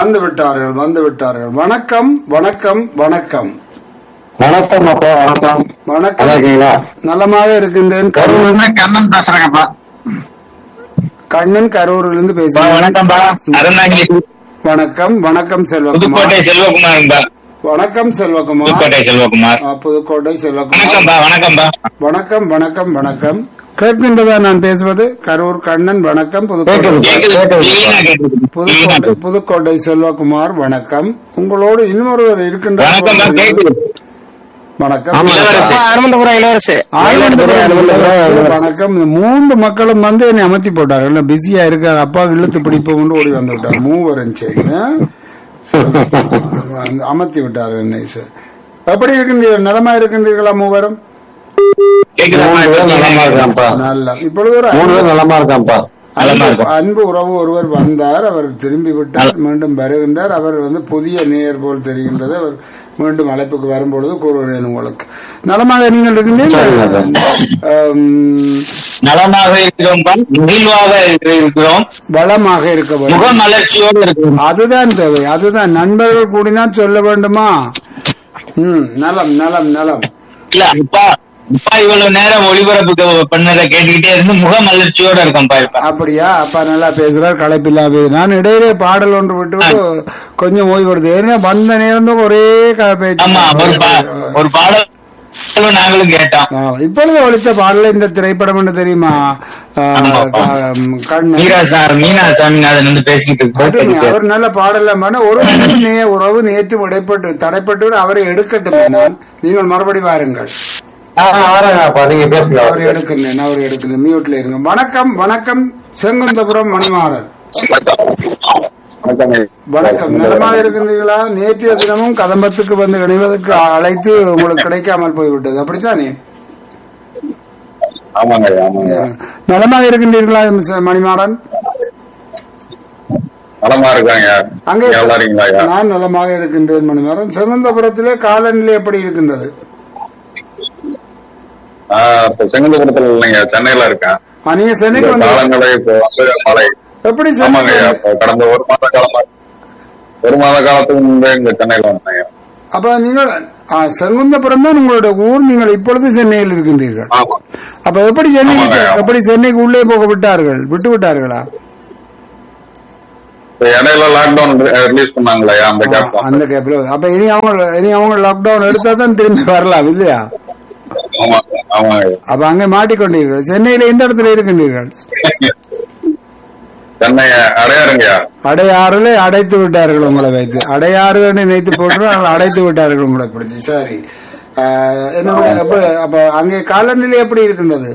வந்து விட்டார்கள் வந்து விட்டார்கள் வணக்கம் வணக்கம் வணக்கம் வணக்கம் அப்பா வணக்கம் நல்லா வணக்கம் இருக்கீங்களா நலமாக இருக்கின்றேன் கரூர் கரூர்ல கண்ணன் பேசுறேங்கப்பா கண்ணன் கரூரிலிருந்து பா, பேசுகிறேன் வணக்கம்ப்பா அருணாகிரி வணக்கம் வணக்கம் செல்வகுமார் புதுக்கோட்டை செல்வகுமார்ப்பா வணக்கம் செல்வகுமார் புதுக்கோட்டை செல்வகுமார் ஆ, புதுக்கோட்டை செல்வகுமார் வணக்கம்ப்பா வணக்கம்ப்பா வணக்கம் வணக்கம் வணக்கம் கேட்கின்றதா நான் பேசுவது கரூர் கண்ணன் வணக்கம் புதுக்கோட்டை கேட்குது. கேக்குது கிளீனா கேக்குது புதுக்கோட்டை கிளீனா புதுக்கோட்டை செல்வகுமார் வணக்கம் உங்களோடு இன்னொருவர் வணக்கம்ப்பா இருக்கின்ற கேக்குது வணக்கம் ஆமா. இளவரசி. அருமந்தபுரம் இளவரசு ஆயிரந்தபுரம் அருமந்தபுரம் இளவரசு. வணக்கம் இந்த மூன்று மக்களும் வந்து என்னை அமர்த்தி போட்டார்கள் பிஸியா இருக்கார் அப்பா இழுத்து பிடிப்போம் ஓடி வந்து விட்டார் மூவரும் சரி ஆ? வந்து அமர்த்தி விட்டார் என்னை சார். எப்படி இருக்கின்றீர்கள் நலமா இருக்கின்றீர்களா மூவரும் கேக்குதாப்பா மூணு இப்ப பேர் நலமா கிளீனா இருக்கான்ப்பா நல்ல இப்பொழுது ஒரு மூணு பேர் நலமா இருக்கான்ப்பா நலமா அன்பு- இருக்கும். அன்பு உறவு ஒருவர் வந்தார் அவர் திரும்பி விட்டார் மீண்டும் வருகின்றார் அவர் வந்து புதிய நேயர் போல் தெரிகின்றது அவர் மீண்டும் அழைப்புக்கு வரும்பொழுது கூறுகிறேன் உங்களுக்கு நலமாக நீங்கள் இருக்கின்றீர்கள் சரிங்க ஆம், நலமாக இருக்கிறோம்ப்பா மகிழ்வாக இருக்கிறோம் வளமாக இருக்க வேண்டும் முகமலர்ச்சியோடு இருக்கிறோம் அதுதான் தேவை அதுதான் நண்பர்கள் கூடினால் சொல்ல வேண்டுமா ம் நலம் நலம் நலம் இல்ல அப்பா அப்பா இவ்வளவு நேரம் ஒளிபரப்பு பண்ணதை கேட்டுக்கிட்டே இருந்து முகமலர்ச்சியோட இருக்கோம்ப்பா இப்ப அப்படியா அப்பா நல்லா பேசுறார் களைப்பில்லா பேசு நான் இடையிலே பாடல் ஒன்று விட்டு விட்டு கொஞ்சம் ஓய்வெடுத்து ஏன்னா வந்த நேரம் தான் ஒரே க- பேச்சு ஆமா ஒரு பா- ஒரு பாடல் நாங்களும் கேட்டோம் ஆ, இப்பொழுது ஒழித்த பாடல இந்த திரைப்படம் என்று தெரியுமா ஆ, ஆமாப்பா. க- கண்ணன் மீரா சார் மீனா சாமிநாதன் வந்து பேசிட்டு அது இருக்காரு அவர் நல்ல பாடலாம் பண்ண ஒரு நே உறவு நேற்று இடைப்பட்டு தடைப்பட்டு அவரை எடுக்கட்டுமே நான் நீங்கள் மறுபடி வாருங்கள் வரேங்கப்பா நீங்க பேசுங்க அவரை எடுக்கிறேன் அவரை எடுக்கிறேன் மியூட்ல இருங்க வணக்கம் வணக்கம் செங்குந்தபுரம் மணிமாறன் வணக்கம் நலமாக இருக்கின்றீர்களா நேற்றைய தினமும் கதம்பத்துக்கு வந்து இணைவதற்கு அழைத்து உங்களுக்கு கிடைக்காமல் போய்விட்டது அப்படித்தானே ஆமாங்க ஆமாங்க நலமாக இருக்கின்றீர்களா மிஸ் மணிமாறன் நலமா இருக்காங்க அங்கே நல்லா இருக்கீங்களா ஐயா? நான் நலமாக இருக்கின்றேன் மணிமாறன் செங்குந்தபுரத்திலே காலநிலை எப்படி இருக்கின்றது ஆ, இப்ப செங்கந்தபுரத்துல இல்லைங்க சென்னையில இருக்கேன் ஆ, நீங்க சென்னைக்கு வந்து காலங்களை இப்போ வந்து மழை எப்படி ஆமாங்க ஐயா சென்னை இப்போ கடந்த ஒரு மாத காலமா ஒரு மாத காலத்துக்கு முன்பே இங்க சென்னையில வந்தேன் அப்ப நீங்கள் ஆ, செங்குந்தபுரம் தான் உங்களுடைய ஊர் நீங்கள் இப்பொழுது சென்னையில் இருக்கின்றீர்கள் ஆமா அப்ப எப்படி சென்னைக்கு ஆமாங்க. எப்படி சென்னைக்கு உள்ளே போக விட்டார்கள் விட்டு விட்டார்களா இப்ப இடையில லாக்டவுன் ரிலீஸ் பண்ணாங்களா ஐயா, அந்த ஆ, கேப் அந்த கேப்ல அப்ப இனி அவங்க இனி அவங்க லாக்டவுன் எடுத்தா தான் திரும்பி வரலாம் இல்லையா ஆமா ஆமாங்க ஐயா. அப்ப அங்கே மாட்டிக்கொண்டீர்கள் சென்னையில எந்த இடத்துல இருக்கின்றீர்கள் சென்னை அடையாருங்கய்யா அடையாறுல அடைத்து விட்டார்கள் உங்களை வைத்து அடையாறு நினைத்து போட்டு அவங்களை அடைத்து விட்டார்கள் உங்களை பிடிச்சி சரி ஆ, என்னோட அப்ப அப்ப அங்கே காலநிலை எப்படி இருக்கின்றது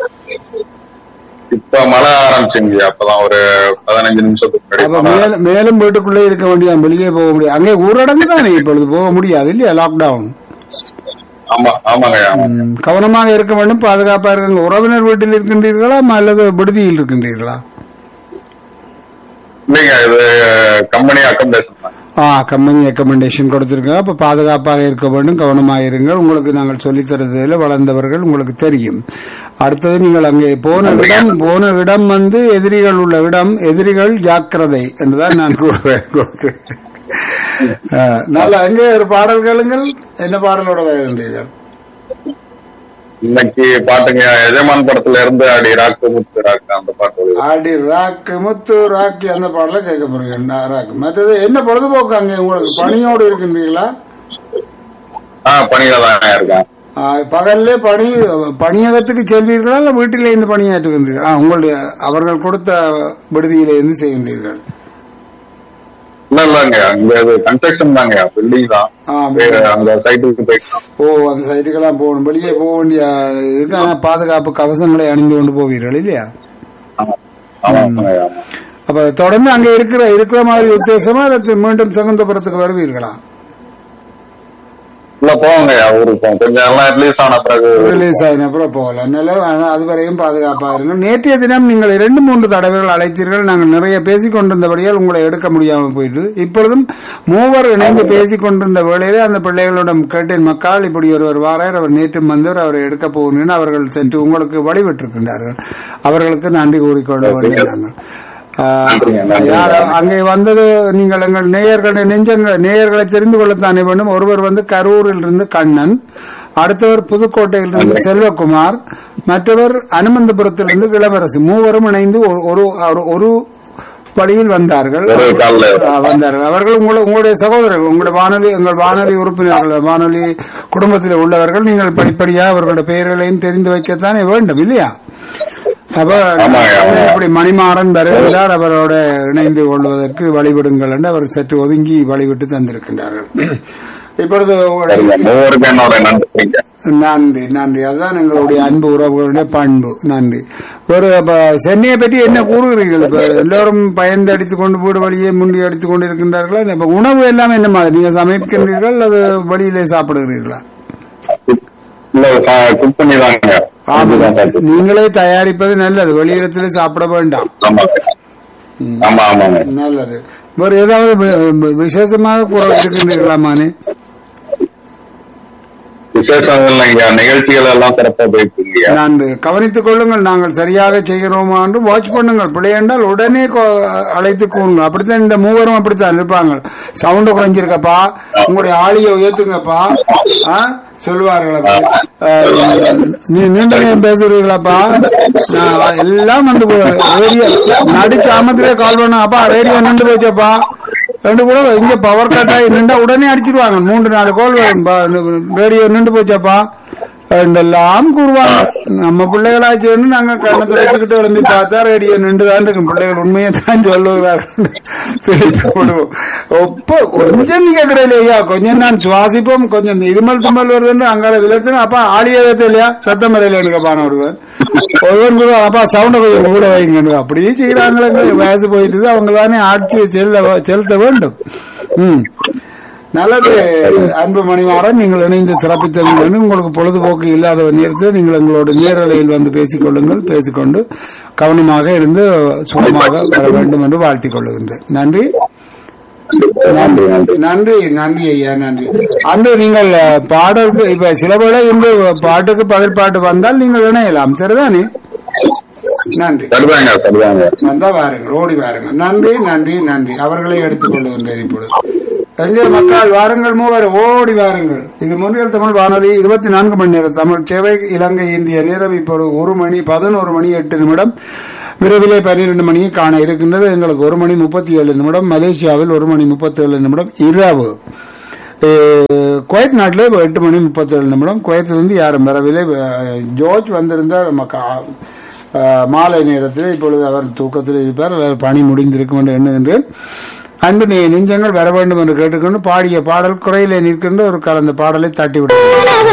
இப்ப மழை ஆரம்பிச்சுங்க அப்பதான் ஒரு பதினஞ்சு நிமிஷத்துக்கு அப்ப முன்னாடி மழை. மேலும் மேலும் வீட்டுக்குள்ளே இருக்க முடியாது வெளியே போக முடியாது அங்கே ஊரடங்கு தானே இப்பொழுது போக முடியாது இல்லையா லாக்டவுன் ஆமா ஆமாங்க ஐயா, ஆமா ம், கவனமாக இருக்க வேண்டும் பாதுகாப்பா இருக்க உறவினர் வீட்டில் இருக்கின்றீர்களா அல்லது விடுதியில் இருக்கின்றீர்களா இல்லைங்க இது கம்பெனி அக்கமடேஷன் தான் ஆ கம்பெனி ரெக்கமெண்டேஷன் கொடுத்திருக்கோம் அப்ப பாதுகாப்பாக இருக்க வேண்டும் கவனமாக இருங்கள் உங்களுக்கு நாங்கள் சொல்லித் தருவதில் வளர்ந்தவர்கள் உங்களுக்கு தெரியும் அடுத்தது நீங்கள் அங்கே போன இடம் போன இடம் வந்து எதிரிகள் உள்ள இடம் எதிரிகள் ஜாக்கிரதை என்றுதான் நான் கூறுவேன் உங்களுக்கு ஆ, நல்ல அங்கே ஒரு பாடல் கேளுங்கள் என்ன பாடலோட வருகின்றீர்கள் இன்னைக்கு பாட்டுங்க எஜமான் படத்துல இருந்து அடி ராக்கு முத்து ராக்கு அந்த பாட்டு வருது. ஆடி ராக்கு முத்து ராக்கி அந்த பாடல கேட்க போறீங்க நான் ராக்கு மற்றது என்ன பொழுதுபோக்கு அங்கே உங்களுக்கு பணியோடு இருக்கின்றீர்களா ஆ பணியில தான் இருக்கேன் ஆ, பகல்லே பணி பணியகத்துக்கு செல்வீர்களா இல்ல வீட்டிலே இருந்து பணியாற்றுகின்றீர்கள் ஆ, உங்களுடைய அவர்கள் கொடுத்த விடுதியிலே இருந்து செய்கின்றீர்கள் இல்ல இல்லங்க அங்க இது கன்ஸ்ட்ரக்ஷன் தாங்க பில்டிங் தான் ஆ, அப்படியே அந்த சைட்டுக்கு போயிட்டோம் ஓ அந்த சைட்டுக்கெல்லாம் போகணும் வெளியே போக வேண்டிய இருக்கு ஆனா பாதுகாப்பு கவசங்களை அணிந்து கொண்டு போவீர்கள் இல்லையா ஆமா ஆமாங்க ஆமா அப்ப தொடர்ந்து அங்க இருக்கிற இருக்கிற மாதிரி உத்தேசமா இல்ல மீண்டும் செகுந்தபுரத்துக்கு வருவீர்களா இல்ல போவாங்க ஊருக்கு போவோம் கொஞ்சம் எல்லாம் ரிலீஸ் ஆன பிறகு ரிலீஸ் ஆகின அப்புறம் போகலாம் நல்ல ஆனா அதுவரையும் பாதுகாப்பாக இருங்கள் நேற்றைய தினம் நீங்கள் இரண்டு மூன்று தடவைகள் அழைத்தீர்கள் நாங்கள் நிறைய பேசிக் கொண்டிருந்தபடியால் உங்களை எடுக்க முடியாமல் போயிட்டு இப்பொழுதும் மூவர் இணைந்து பேசிக் கொண்டிருந்த வேளையிலே அந்த பிள்ளைகளிடம் கேட்டேன் மக்கள் இப்படி ஒருவர் வாரார் அவர் நேற்றும் வந்தவர் அவரை எடுக்க போகணும்னு அவர்கள் சென்று உங்களுக்கு வழிவிட்டிருக்கின்றார்கள் அவர்களுக்கு நன்றி கூறிக்கொள்ள வேண்டிய நாங்கள் ஆஹ், நன்றிங்க, நன்றிங்க. யார் அங்கே வந்தது நீங்கள் எங்கள் நேயர்களை நெஞ்சங்கள் நேயர்களை தெரிந்து கொள்ளத்தானே வேண்டும் ஒருவர் வந்து கரூரில் இருந்து கண்ணன் அடுத்தவர் புதுக்கோட்டையில் இருந்து செல்வகுமார் மற்றவர் அனுமந்தபுரத்திலிருந்து இளவரசி மூவரும் இணைந்து ஒரு- ஒரு ஒரு- ஒரு வழியில் வந்தார்கள் ஒரு கால்ல ஆ, வந்தார்கள் அவர்கள் உங்களை உங்களுடைய சகோதரர்கள் உங்களுடைய வானொலி எங்கள் வானொலி உறுப்பினர்கள் வானொலி குடும்பத்தில் உள்ளவர்கள் நீங்கள் படிப்படியாக அவர்களுடைய பெயர்களையும் தெரிந்து வைக்கத்தானே வேண்டும் இல்லையா அப்ப ஆமாங்க, ஆமாங்க. இப்படி மணிமாறன் வருகின்றார் அவரோட இணைந்து கொள்வதற்கு வழிவிடுங்கள் என்று அவர் சற்று ஒதுங்கி வழிவிட்டு தந்திருக்கின்றார்கள் இப்பொழுது உங்களுடைய சரிங்க மூவருக்கு என்னோட நன்றிங்க நன்றி நன்றி அதுதான் எங்களுடைய அன்பு உறவுகளுடைய பண்பு நன்றி ஒரு அப்ப சென்னையை பற்றி என்ன கூறுகிறீர்கள் இப்ப எல்லோரும் பயந்து அடித்துக் கொண்டு வீடு வழியே முண்டி அடித்துக் கொண்டு இருக்கின்றார்களா இப்ப உணவு எல்லாம் என்ன மாதிரி நீங்க சமைக்கின்றீர்கள் அது வெளியிலே சாப்பிடுகிறீர்களா இல்ல குக் பண்ணி தாங்க ஆமா. நீங்களே தயாரிப்பது நல்லது வெளியிடத்திலே சாப்பிட வேண்டாம் ஆமாங்க ஆமா ஆமாங்க நல்லது வேறு ஏதாவது வி- வி- விசேஷமாக கூற இருக்கின்றீர்களாமானே விசேஷம் இல்லைங்க நிகழ்ச்சிகள் எல்லாம் சிறப்பா போயிட்டு இருக்கீங்க நான் கவனித்துக் கொள்ளுங்கள் நாங்கள் சரியாக செய்கிறோமா என்று வாட்ச் பண்ணுங்கள் பிழை என்றால் உடனே கொ- அழைத்து கூறுங்கள் அப்படித்தான் இந்த மூவரும் அப்படித்தான் இருப்பாங்க சவுண்ட் குறைஞ்சிருக்கப்பா உங்களுடைய ஆளியை உயர்த்துங்கப்பா ஆ? சொல்லுவார்கள் அப்படி. அஹ், நீ நீண்ட நேரம் பேசுறீங்களாப்பா நான் எல்லாம் வந்து ரேடியோ நடிச்ச ஆமத்திலே கால் பண்ண அப்பா ரேடியோ நின்று போச்சப்பா ரெண்டு கூட இங்க பவர் கட் ஆகி நின்றா உடனே அடிச்சிருவாங்க மூன்று நாலு கோல் ரேடியோ நின்று போச்சப்பா ரெண்டெல்லாம் கூறுவாங்க நம்ம பிள்ளைகளாச்சு நாங்க கண்ணை துடைச்சுக்கிட்டு விளம்பி பார்த்தா ரேடியோ நின்று தான் இருக்கும் பிள்ளைகள் உண்மையை தான் சொல்லுகிறார்கள் திருப்பி போடுவோம் ஒப்ப கொஞ்சம் நீங்க கிடையிலையா கொஞ்சம் நான் சுவாசிப்போம் கொஞ்சம் இந்த இருமல் தும்மல் வருதுன்னு அங்கால விளத்துனா அப்பா ஆளியே வைத்து இல்லையா சத்தம் வரையில எடுக்கப்பான ஒருவன் ஒருவன் கூட அப்பா சவுண்ட கொஞ்சம் கூட வைங்க அப்படியே செய்யறாங்களே வயசு போயிட்டு அவங்க தானே ஆட்சியை செல்ல செலுத்த வேண்டும் ம் நல்லது அன்பு மணிமாறன் நீங்கள் இணைந்து சிறப்பித்தவர்கள் உங்களுக்கு பொழுதுபோக்கு இல்லாத நேரத்தில் நீங்கள் எங்களோட நேரலையில் வந்து பேசிக் கொள்ளுங்கள் பேசிக்கொண்டு கவனமாக இருந்து சுகமாக வர வேண்டும் என்று வாழ்த்திக் கொள்ளுகின்றேன் நன்றி நன்றி நன்றி நன்றி நன்றி ஐயா நன்றி அந்த நீங்கள் அஹ், பாடலுக்கு இப்ப சில வேளை இந்த பாட்டுக்கு பதில் பாட்டு வந்தால் நீங்கள் இணையலாம் சரிதானே நன்றி சரிதாங்க சரிதாங்க வந்தா வாருங்கள் ஓடி வாருங்கள் நன்றி நன்றி நன்றி அவர்களை எடுத்துக் கொள்ளுகின்றேன் இப்பொழுது எங்கே மக்கள் வாருங்கள் மூவர் ஓடி வாருங்கள் இது முன்னில் தமிழ் வானொலி இருபத்தி நான்கு மணி நேர தமிழ் சேவை இலங்கை இந்திய நேரம் இப்பொழுது ஒரு மணி பதினோரு மணி எட்டு நிமிடம் விரைவிலே பன்னிரண்டு மணியை காண இருக்கின்றது எங்களுக்கு ஒரு மணி முப்பத்தி ஏழு நிமிடம் மலேசியாவில் ஒரு மணி முப்பத்தி ஏழு நிமிடம் இரவு அஹ், குவைத் நாட்டில் இப்போ எட்டு மணி முப்பத்தேழு நிமிடம் குவைத்திலிருந்து யாரும் வரவில்லை அஹ், ஜோர்ஜ் வந்திருந்தார் நமக்கு அஹ், அஹ், மாலை நேரத்தில் இப்பொழுது அவர் தூக்கத்தில் இருப்பார் அவர் பணி முடிந்திருக்கும் என்று எண்ணுகின்றேன் அன்பு நீ நெஞ்சங்கள் வர வேண்டும் என்று கேட்டுக்கொண்டு பாடிய பாடல் குறையிலே நிற்கின்ற ஒரு கலந்த பாடலை தட்டிவிட்டார்